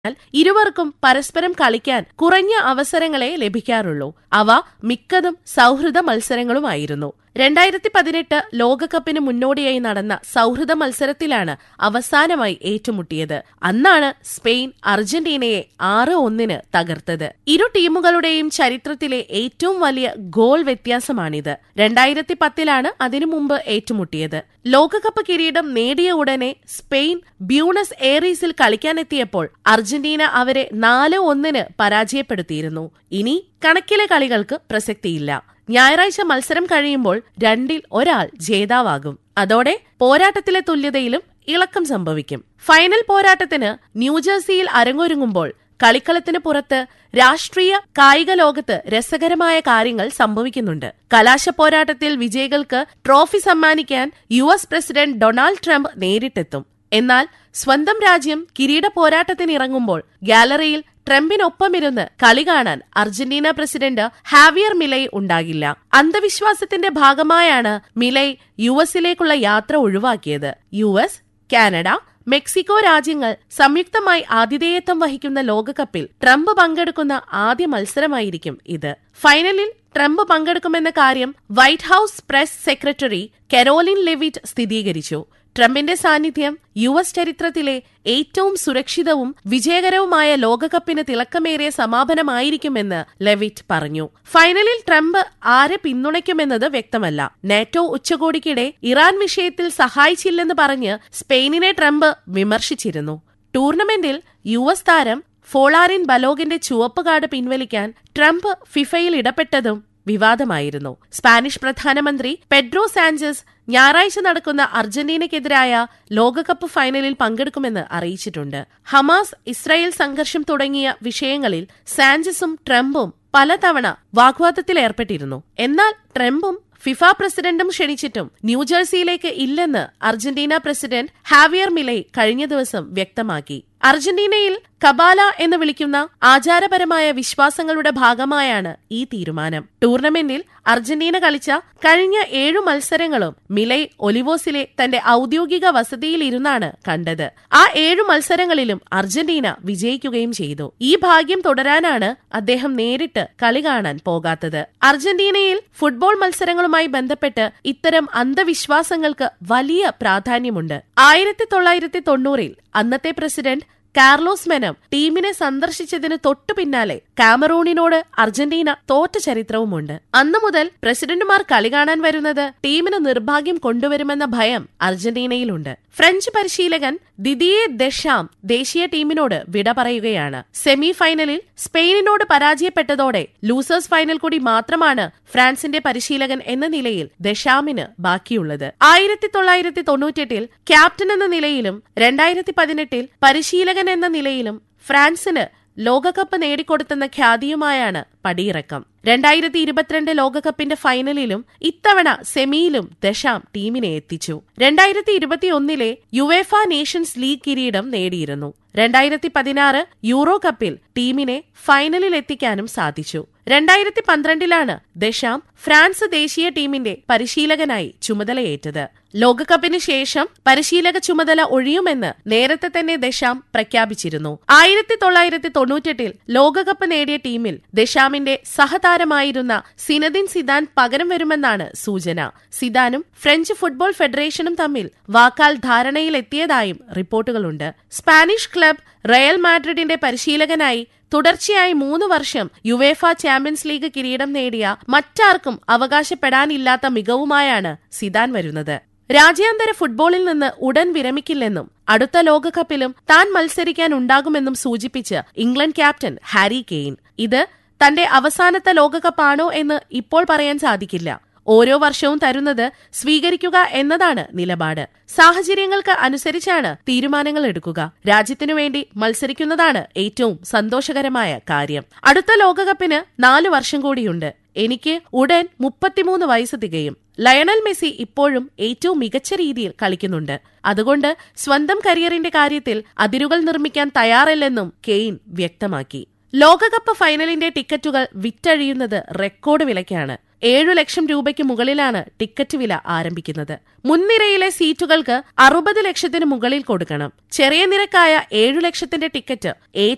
എന്നാൽ ഇരുവർക്കും പരസ്പരം കളിക്കാൻ കുറഞ്ഞ അവസരങ്ങളെ ലഭിക്കാറുള്ളൂ അവ മിക്കതും സൗഹൃദ മത്സരങ്ങളുമായിരുന്നു രണ്ടായിരത്തി പതിനെട്ട് ലോകകപ്പിന് മുന്നോടിയായി നടന്ന സൗഹൃദ മത്സരത്തിലാണ് അവസാനമായി ഏറ്റുമുട്ടിയത് അന്നാണ് സ്പെയിൻ അർജന്റീനയെ ആറ് ഒന്നിന് തകർത്തത് ഇരു ടീമുകളുടെയും ചരിത്രത്തിലെ ഏറ്റവും വലിയ ഗോൾ വ്യത്യാസമാണിത് രണ്ടായിരത്തി പത്തിലാണ് അതിനു മുമ്പ് ഏറ്റുമുട്ടിയത് ലോകകപ്പ് കിരീടം നേടിയ ഉടനെ സ്പെയിൻ ബ്യൂണസ് എയറീസിൽ കളിക്കാനെത്തിയപ്പോൾ അർജന്റീന അവരെ നാല് ഒന്നിന് പരാജയപ്പെടുത്തിയിരുന്നു ഇനി കണക്കിലെ കളികൾക്ക് പ്രസക്തിയില്ല ഞായറാഴ്ച മത്സരം കഴിയുമ്പോൾ രണ്ടിൽ ഒരാൾ ജേതാവാകും അതോടെ പോരാട്ടത്തിലെ തുല്യതയിലും ഇളക്കം സംഭവിക്കും ഫൈനൽ പോരാട്ടത്തിന് ന്യൂജേഴ്സിയിൽ അരങ്ങൊരുങ്ങുമ്പോൾ കളിക്കളത്തിന് പുറത്ത് രാഷ്ട്രീയ കായിക ലോകത്ത് രസകരമായ കാര്യങ്ങൾ സംഭവിക്കുന്നുണ്ട് കലാശ പോരാട്ടത്തിൽ വിജയികൾക്ക് ട്രോഫി സമ്മാനിക്കാൻ U S president Donald Trump നേരിട്ടെത്തും എന്നാൽ സ്വന്തം രാജ്യം കിരീട പോരാട്ടത്തിനിറങ്ങുമ്പോൾ ഗാലറിയിൽ ട്രംപിനൊപ്പമിരുന്ന് കളി കാണാൻ അർജന്റീന പ്രസിഡന്റ് ഹാവിയർ മിലൈ ഉണ്ടാകില്ല അന്ധവിശ്വാസത്തിന്റെ ഭാഗമായാണ് മിലൈ യു എസിലേക്കുള്ള യാത്ര ഒഴിവാക്കിയത് യു എസ് കാനഡ മെക്സിക്കോ രാജ്യങ്ങൾ സംയുക്തമായി ആതിഥേയത്വം വഹിക്കുന്ന ലോകകപ്പിൽ ട്രംപ് പങ്കെടുക്കുന്ന ആദ്യ മത്സരമായിരിക്കും ഇത് ഫൈനലിൽ ട്രംപ് പങ്കെടുക്കുമെന്ന കാര്യം White House press secretary Karoline Leavitt സ്ഥിരീകരിച്ചു ട്രംപിന്റെ സാന്നിധ്യം യു എസ് ചരിത്രത്തിലെ ഏറ്റവും സുരക്ഷിതവും വിജയകരവുമായ ലോകകപ്പിന് തിളക്കമേറിയ സമാപനമായിരിക്കുമെന്ന് ലെവിറ്റ് പറഞ്ഞു ഫൈനലിൽ ട്രംപ് ആരെ പിന്തുണയ്ക്കുമെന്നത് വ്യക്തമല്ല നാറ്റോ ഉച്ചകോടിക്കിടെ ഇറാൻ വിഷയത്തിൽ സഹായിച്ചില്ലെന്ന് പറഞ്ഞ് സ്പെയിനിനെ ട്രംപ് വിമർശിച്ചിരുന്നു ടൂർണമെന്റിൽ യു എസ് താരം ഫോളാറിൻ ബലോഗിന്റെ ചുവപ്പ് കാർഡ് പിൻവലിക്കാൻ ട്രംപ് ഫിഫയിൽ ഇടപെട്ടതും വിവാദമായിരുന്നു സ്പാനിഷ് പ്രധാനമന്ത്രി പെഡ്രോ സാഞ്ചസ് ഞായറാഴ്ച നടക്കുന്ന അർജന്റീനയ്ക്കെതിരായ ലോകകപ്പ് ഫൈനലിൽ പങ്കെടുക്കുമെന്ന് അറിയിച്ചിട്ടുണ്ട് ഹമാസ് ഇസ്രായേൽ സംഘർഷം തുടങ്ങിയ വിഷയങ്ങളിൽ സാഞ്ചസും ട്രംപും പലതവണ വാഗ്വാദത്തിലേർപ്പെട്ടിരുന്നു എന്നാൽ ട്രംപും ഫിഫ പ്രസിഡന്റും ക്ഷണിച്ചിട്ടും ന്യൂജേഴ്സിയിലേക്ക് ഇല്ലെന്ന് അർജന്റീന പ്രസിഡന്റ് ഹാവിയർ മിലൈ കഴിഞ്ഞ ദിവസം വ്യക്തമാക്കി അർജന്റീനയിൽ കബാല എന്ന് വിളിക്കുന്ന ആചാരപരമായ വിശ്വാസങ്ങളുടെ ഭാഗമായാണ് ഈ തീരുമാനം ടൂർണമെന്റിൽ അർജന്റീന കളിച്ച കഴിഞ്ഞ ഏഴു മത്സരങ്ങളും മിലൈ ഒലിവോസിലെ തന്റെ ഔദ്യോഗിക വസതിയിൽ ഇരുന്നാണ് കണ്ടത് ആ ഏഴു മത്സരങ്ങളിലും അർജന്റീന വിജയിക്കുകയും ചെയ്തു ഈ ഭാഗ്യം തുടരാനാണ് അദ്ദേഹം നേരിട്ട് കളി കാണാൻ പോകാത്തത് അർജന്റീനയിൽ ഫുട്ബോൾ മത്സരങ്ങളുമായി ബന്ധപ്പെട്ട് ഇത്തരം അന്ധവിശ്വാസങ്ങൾക്ക് വലിയ പ്രാധാന്യമുണ്ട് ആയിരത്തി തൊള്ളായിരത്തി തൊണ്ണൂറിൽ അന്നത്തെ പ്രസിഡന്റ് കാർലോസ് മെനം ടീമിനെ സന്ദർശിച്ചതിന് തൊട്ടു പിന്നാലെ കാമറൂണിനോട് അർജന്റീന തോറ്റ ചരിത്രവുമുണ്ട് അന്നു മുതൽ പ്രസിഡന്റുമാർ കളി കാണാൻ വരുന്നത് ടീമിന് നിർഭാഗ്യം കൊണ്ടുവരുമെന്ന ഭയം അർജന്റീനയിലുണ്ട് ഫ്രഞ്ച് പരിശീലകൻ ദിദിയെ ദഷാം ദേശീയ ടീമിനോട് വിട പറയുകയാണ് സെമി ഫൈനലിൽ സ്പെയിനിനോട് പരാജയപ്പെട്ടതോടെ ലൂസേഴ്സ് ഫൈനൽ കൂടി മാത്രമാണ് ഫ്രാൻസിന്റെ പരിശീലകൻ എന്ന നിലയിൽ ദഷാമിന് ബാക്കിയുള്ളത് ആയിരത്തി തൊള്ളായിരത്തി തൊണ്ണൂറ്റെട്ടിൽ ക്യാപ്റ്റൻ എന്ന നിലയിലും രണ്ടായിരത്തി പതിനെട്ടിൽ പരിശീലകൻ എന്ന നിലയിലും ഫ്രാൻസിന് ലോകകപ്പ് നേടിക്കൊടുത്തെന്ന ഖ്യാതിയുമായാണ് പടിയിറക്കം രണ്ടായിരത്തി ഇരുപത്തിരണ്ട് ലോകകപ്പിന്റെ ഫൈനലിലും ഇത്തവണ സെമിയിലും ദശാം ടീമിനെ എത്തിച്ചു രണ്ടായിരത്തി ഇരുപത്തിയൊന്നിലെ യുവേഫ നേഷൻസ് ലീഗ് കിരീടം നേടിയിരുന്നു രണ്ടായിരത്തി പതിനാറ് യൂറോ കപ്പിൽ ടീമിനെ ഫൈനലിൽ എത്തിക്കാനും സാധിച്ചു രണ്ടായിരത്തി പന്ത്രണ്ടിലാണ് ദശാം ഫ്രാൻസ് ദേശീയ ടീമിന്റെ പരിശീലകനായി ചുമതലയേറ്റത് ലോകകപ്പിന് ശേഷം പരിശീലക ചുമതല ഒഴിയുമെന്ന് നേരത്തെ തന്നെ ദശാം പ്രഖ്യാപിച്ചിരുന്നു ആയിരത്തി തൊള്ളായിരത്തി തൊണ്ണൂറ്റെട്ടിൽ ലോകകപ്പ് നേടിയ ടീമിൽ ദശാമിന്റെ സഹതാരമായിരുന്ന സിനദിൻ സിദാൻ പകരം വരുമെന്നാണ് സൂചന സിദാനും ഫ്രഞ്ച് ഫുട്ബോൾ ഫെഡറേഷനും തമ്മിൽ വാക്കാൽ ധാരണയിലെത്തിയതായും റിപ്പോർട്ടുകളുണ്ട് സ്പാനിഷ് ക്ലബ് റയൽ മാഡ്രിഡിന്റെ പരിശീലകനായി തുടർച്ചയായി മൂന്ന് വർഷം യുവേഫ ചാമ്പ്യൻസ് ലീഗ് കിരീടം നേടിയ മറ്റാർക്കും അവകാശപ്പെടാനില്ലാത്ത മികവുമായാണ് സിദാൻ വരുന്നത് രാജ്യാന്തര ഫുട്ബോളിൽ നിന്ന് ഉടൻ വിരമിക്കില്ലെന്നും അടുത്ത ലോകകപ്പിലും താൻ മത്സരിക്കാൻ ഉണ്ടാകുമെന്നും സൂചിപ്പിച്ച് ഇംഗ്ലണ്ട് ക്യാപ്റ്റൻ ഹാരി കെയ്ൻ ഇത് തന്റെ അവസാനത്തെ ലോകകപ്പാണോ എന്ന് ഇപ്പോൾ പറയാൻ സാധിക്കില്ല ഓരോ വർഷവും തരുന്നത് സ്വീകരിക്കുക എന്നതാണ് നിലപാട് സാഹചര്യങ്ങൾക്ക് അനുസരിച്ചാണ് തീരുമാനങ്ങൾ എടുക്കുക രാജ്യത്തിനു വേണ്ടി മത്സരിക്കുന്നതാണ് ഏറ്റവും സന്തോഷകരമായ കാര്യം അടുത്ത ലോകകപ്പിന് നാലു വർഷം കൂടിയുണ്ട് എനിക്ക് ഉടൻ മുപ്പത്തിമൂന്ന് വയസ്സ് തികയും ലയണൽ മെസ്സി ഇപ്പോഴും ഏറ്റവും മികച്ച രീതിയിൽ കളിക്കുന്നുണ്ട് അതുകൊണ്ട് സ്വന്തം കരിയറിന്റെ കാര്യത്തിൽ അതിരുകൾ നിർമ്മിക്കാൻ തയ്യാറല്ലെന്നും കെയ്ൻ വ്യക്തമാക്കി ലോകകപ്പ് ഫൈനലിന്റെ ടിക്കറ്റുകൾ വിറ്റഴിയുന്നത് റെക്കോർഡ് വിലയ്ക്കാണ് ഏഴു ലക്ഷം രൂപയ്ക്ക് മുകളിലാണ് ടിക്കറ്റ് വില ആരംഭിക്കുന്നത് മുൻനിരയിലെ സീറ്റുകൾക്ക് അറുപത് ലക്ഷത്തിന് മുകളിൽ കൊടുക്കണം ചെറിയ നിരക്കായ ഏഴു ലക്ഷത്തിന്റെ ടിക്കറ്റ്